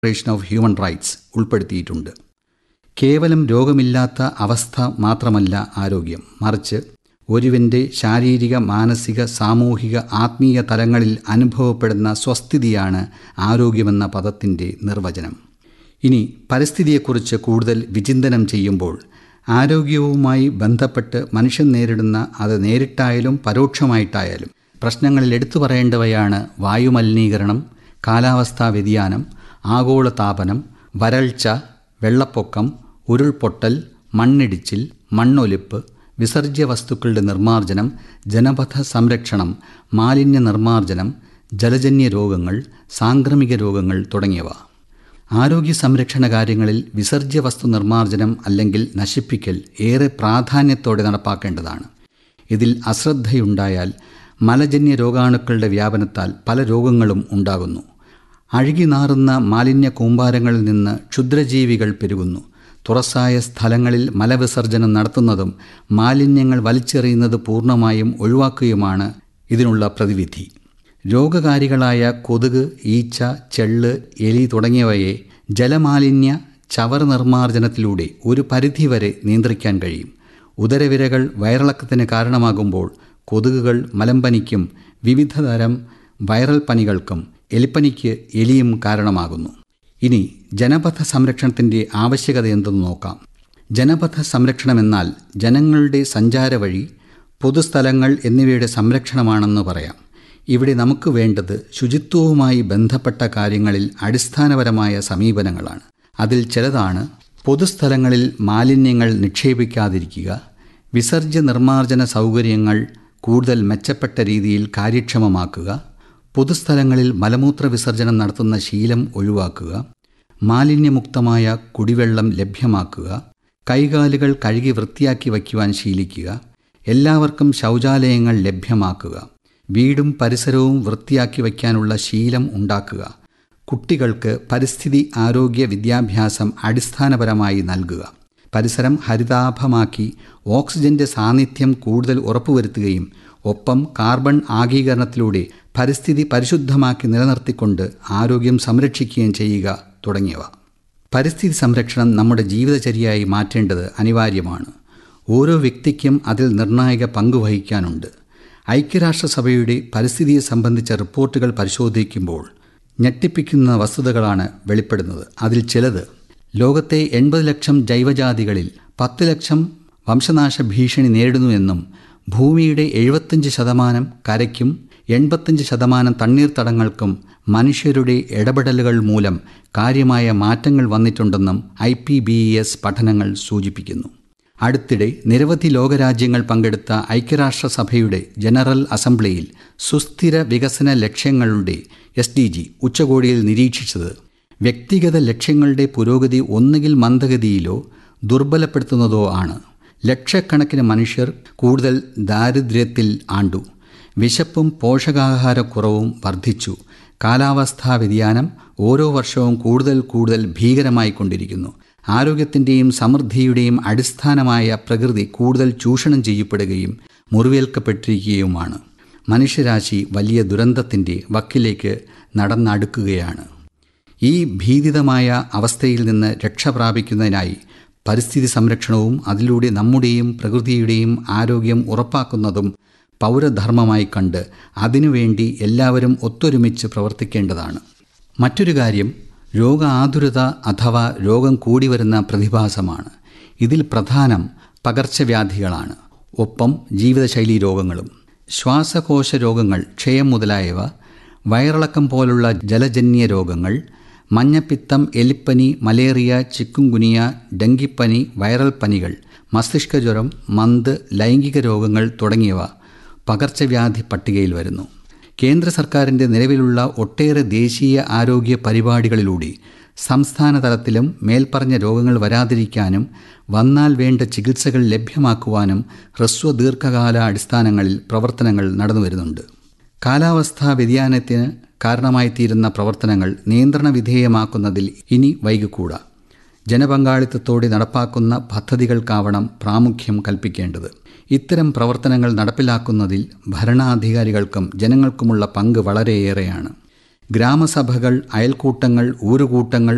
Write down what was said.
declaration of human rights ഉൾപ്പെടുത്തിയിട്ടുണ്ട് കേവലം രോഗമില്ലാത്ത അവസ്ഥ മാത്രമല്ല ആരോഗ്യം മറിച്ച് ഒരുവൻ്റെ ശാരീരിക മാനസിക സാമൂഹിക ആത്മീയ തലങ്ങളിൽ അനുഭവപ്പെടുന്ന സ്വസ്ഥിതിയാണ് ആരോഗ്യമെന്ന പദത്തിൻ്റെ നിർവചനം ഇനി പരിസ്ഥിതിയെക്കുറിച്ച് കൂടുതൽ വിചിന്തനം ചെയ്യുമ്പോൾ ആരോഗ്യവുമായി ബന്ധപ്പെട്ട് മനുഷ്യൻ നേരിടുന്ന അത് നേരിട്ടായാലും പരോക്ഷമായിട്ടായാലും പ്രശ്നങ്ങളിൽ എടുത്തു പറയേണ്ടവയാണ് വായുമലിനീകരണം കാലാവസ്ഥാ വ്യതിയാനം ആഗോളതാപനം വരൾച്ച വെള്ളപ്പൊക്കം ഉരുൾപൊട്ടൽ മണ്ണിടിച്ചിൽ മണ്ണൊലിപ്പ് വിസർജ്യ വസ്തുക്കളുടെ നിർമ്മാർജ്ജനം ജനപഥ സംരക്ഷണം മാലിന്യ നിർമ്മാർജ്ജനം ജലജന്യ രോഗങ്ങൾ സാംക്രമിക രോഗങ്ങൾ തുടങ്ങിയവ ആരോഗ്യ സംരക്ഷണ കാര്യങ്ങളിൽ വിസർജ്യ വസ്തു നിർമ്മാർജ്ജനം അല്ലെങ്കിൽ നശിപ്പിക്കൽ ഏറെ പ്രാധാന്യത്തോടെ നടപ്പാക്കേണ്ടതാണ് ഇതിൽ അശ്രദ്ധയുണ്ടായാൽ മലജന്യ രോഗാണുക്കളുടെ വ്യാപനത്താൽ പല രോഗങ്ങളും ഉണ്ടാകുന്നു അഴുകി നാറുന്ന മാലിന്യ കൂമ്പാരങ്ങളിൽ നിന്ന് ക്ഷുദ്രജീവികൾ പെരുകുന്നു തുറസായ സ്ഥലങ്ങളിൽ മലവിസർജനം നടത്തുന്നതും മാലിന്യങ്ങൾ വലിച്ചെറിയുന്നത് പൂർണ്ണമായും ഒഴിവാക്കുകയുമാണ് ഇതിനുള്ള പ്രതിവിധി രോഗകാരികളായ കൊതുക് ഈച്ച ചെള്ള് എലി തുടങ്ങിയവയെ ജലമാലിന്യ ചവർ നിർമ്മാർജ്ജനത്തിലൂടെ ഒരു പരിധിവരെ നിയന്ത്രിക്കാൻ കഴിയും ഉദരവിരകൾ വയറിളക്കത്തിന് കാരണമാകുമ്പോൾ കൊതുകുകൾ മലമ്പനിക്കും വിവിധ തരം വൈറൽ പനികൾക്കും എലിപ്പനിക്ക് എലിയും കാരണമാകുന്നു ഇനി ജനപഥ സംരക്ഷണത്തിൻ്റെ ആവശ്യകത എന്തെന്ന് നോക്കാം ജനപഥ സംരക്ഷണം എന്നാൽ ജനങ്ങളുടെ സഞ്ചാര വഴി പൊതുസ്ഥലങ്ങൾ എന്നിവയുടെ സംരക്ഷണമാണെന്ന് പറയാം ഇവിടെ നമുക്ക് വേണ്ടത് ശുചിത്വവുമായി ബന്ധപ്പെട്ട കാര്യങ്ങളിൽ അടിസ്ഥാനപരമായ സമീപനങ്ങളാണ് അതിൽ ചിലതാണ് പൊതുസ്ഥലങ്ങളിൽ മാലിന്യങ്ങൾ നിക്ഷേപിക്കാതിരിക്കുക വിസർജ്യ നിർമ്മാർജ്ജന സൗകര്യങ്ങൾ കൂടുതൽ മെച്ചപ്പെട്ട രീതിയിൽ കാര്യക്ഷമമാക്കുക പൊതുസ്ഥലങ്ങളിൽ മലമൂത്ര വിസർജനം നടത്തുന്ന ശീലം ഒഴിവാക്കുക മാലിന്യമുക്തമായ കുടിവെള്ളം ലഭ്യമാക്കുക കൈകാലുകൾ കഴുകി വൃത്തിയാക്കി വയ്ക്കുവാൻ ശീലിക്കുക എല്ലാവർക്കും ശൗചാലയങ്ങൾ ലഭ്യമാക്കുക വീടും പരിസരവും വൃത്തിയാക്കി വയ്ക്കാനുള്ള ശീലം ഉണ്ടാക്കുക കുട്ടികൾക്ക് പരിസ്ഥിതി ആരോഗ്യ വിദ്യാഭ്യാസം അടിസ്ഥാനപരമായി നൽകുക പരിസരം ഹരിതാഭമാക്കി ഓക്സിജന്റെ സാന്നിധ്യം കൂടുതൽ ഉറപ്പുവരുത്തുകയും ഒപ്പം കാർബൺ ആഗീകരണത്തിലൂടെ പരിസ്ഥിതി പരിശുദ്ധമാക്കി നിലനിർത്തിക്കൊണ്ട് ആരോഗ്യം സംരക്ഷിക്കുകയും ചെയ്യുക തുടങ്ങിയവ പരിസ്ഥിതി സംരക്ഷണം നമ്മുടെ ജീവിതചര്യയായി മാറ്റേണ്ടത് അനിവാര്യമാണ് ഓരോ വ്യക്തിക്കും അതിൽ നിർണായക പങ്ക് വഹിക്കാനുണ്ട് ഐക്യരാഷ്ട്രസഭയുടെ പരിസ്ഥിതിയെ സംബന്ധിച്ച റിപ്പോർട്ടുകൾ പരിശോധിക്കുമ്പോൾ ഞെട്ടിപ്പിക്കുന്ന വസ്തുതകളാണ് വെളിപ്പെടുന്നത് അതിൽ ചിലത് ലോകത്തെ എൺപത് ലക്ഷം ജൈവജാതികളിൽ പത്ത് ലക്ഷം വംശനാശ ഭീഷണി നേരിടുന്നുവെന്നും ഭൂമിയുടെ എഴുപത്തഞ്ച് ശതമാനം കരയ്ക്കും എൺപത്തഞ്ച് ശതമാനം തണ്ണീർത്തടങ്ങൾക്കും മനുഷ്യരുടെ ഇടപെടലുകൾ മൂലം കാര്യമായ മാറ്റങ്ങൾ വന്നിട്ടുണ്ടെന്നും ഐ പി ബി എസ് പഠനങ്ങൾ സൂചിപ്പിക്കുന്നു അടുത്തിടെ നിരവധി ലോകരാജ്യങ്ങൾ പങ്കെടുത്ത ഐക്യരാഷ്ട്രസഭയുടെ ജനറൽ അസംബ്ലിയിൽ സുസ്ഥിര വികസന ലക്ഷ്യങ്ങളുടെ എസ് ഡി ജി ഉച്ചകോടിയിൽ നിരീക്ഷിച്ചത് വ്യക്തിഗത ലക്ഷ്യങ്ങളുടെ പുരോഗതി ഒന്നുകിൽ മന്ദഗതിയിലോ ദുർബലപ്പെടുത്തുന്നതോ ആണ് ലക്ഷക്കണക്കിന് മനുഷ്യർ കൂടുതൽ ദാരിദ്ര്യത്തിൽ ആണ്ടു വിശപ്പും പോഷകാഹാരക്കുറവും വർദ്ധിച്ചു കാലാവസ്ഥാ വ്യതിയാനം ഓരോ വർഷവും കൂടുതൽ കൂടുതൽ ഭീകരമായി കൊണ്ടിരിക്കുന്നു ആരോഗ്യത്തിൻ്റെയും സമൃദ്ധിയുടെയും അടിസ്ഥാനമായ പ്രകൃതി കൂടുതൽ ചൂഷണം ചെയ്യപ്പെടുകയും മുറിവേൽക്കപ്പെട്ടിരിക്കുകയുമാണ് മനുഷ്യരാശി വലിയ ദുരന്തത്തിൻ്റെ വക്കിലേക്ക് നടന്നടുക്കുകയാണ് ഈ ഭീതിതമായ അവസ്ഥയിൽ നിന്ന് രക്ഷ പ്രാപിക്കുന്നതിനായി പരിസ്ഥിതി സംരക്ഷണവും അതിലൂടെ നമ്മുടെയും പ്രകൃതിയുടെയും ആരോഗ്യം ഉറപ്പാക്കുന്നതും പൗരധർമ്മമായി കണ്ട് അതിനുവേണ്ടി എല്ലാവരും ഒത്തൊരുമിച്ച് പ്രവർത്തിക്കേണ്ടതാണ് മറ്റൊരു കാര്യം രോഗാതുരത അഥവാ രോഗം കൂടി വരുന്ന പ്രതിഭാസമാണ് ഇതിൽ പ്രധാനം പകർച്ചവ്യാധികളാണ് ഒപ്പം ജീവിതശൈലീ രോഗങ്ങളും ശ്വാസകോശ രോഗങ്ങൾ ക്ഷയം മുതലായവ വയറിളക്കം പോലുള്ള ജലജന്യ രോഗങ്ങൾ മഞ്ഞപ്പിത്തം എലിപ്പനി മലേറിയ ചിക്കുൻകുനിയ ഡെങ്കിപ്പനി വൈറൽ പനികൾ മസ്തിഷ്കജ്വരം മന്ത് ലൈംഗിക രോഗങ്ങൾ തുടങ്ങിയവ പകർച്ചവ്യാധി പട്ടികയിൽ വരുന്നു കേന്ദ്ര സർക്കാരിൻ്റെ നിലവിലുള്ള ഒട്ടേറെ ദേശീയ ആരോഗ്യ പരിപാടികളിലൂടെ സംസ്ഥാന തലത്തിലും മേൽപ്പറഞ്ഞ രോഗങ്ങൾ വരാതിരിക്കാനും വന്നാൽ വേണ്ട ചികിത്സകൾ ലഭ്യമാക്കുവാനും ഹ്രസ്വ ദീർഘകാല അടിസ്ഥാനങ്ങളിൽ പ്രവർത്തനങ്ങൾ നടന്നു വരുന്നുണ്ട് കാലാവസ്ഥാ വ്യതിയാനത്തിന് കാരണമായിത്തീരുന്ന പ്രവർത്തനങ്ങൾ നിയന്ത്രണ വിധേയമാക്കുന്നതിൽ ഇനി വൈകിക്കൂടാ ജനപങ്കാളിത്തത്തോടെ നടപ്പാക്കുന്ന പദ്ധതികൾക്കാവണം പ്രാമുഖ്യം കൽപ്പിക്കേണ്ടത് ഇത്തരം പ്രവർത്തനങ്ങൾ നടപ്പിലാക്കുന്നതിൽ ഭരണാധികാരികൾക്കും ജനങ്ങൾക്കുമുള്ള പങ്ക് വളരെയേറെയാണ് ഗ്രാമസഭകൾ അയൽക്കൂട്ടങ്ങൾ ഊരുകൂട്ടങ്ങൾ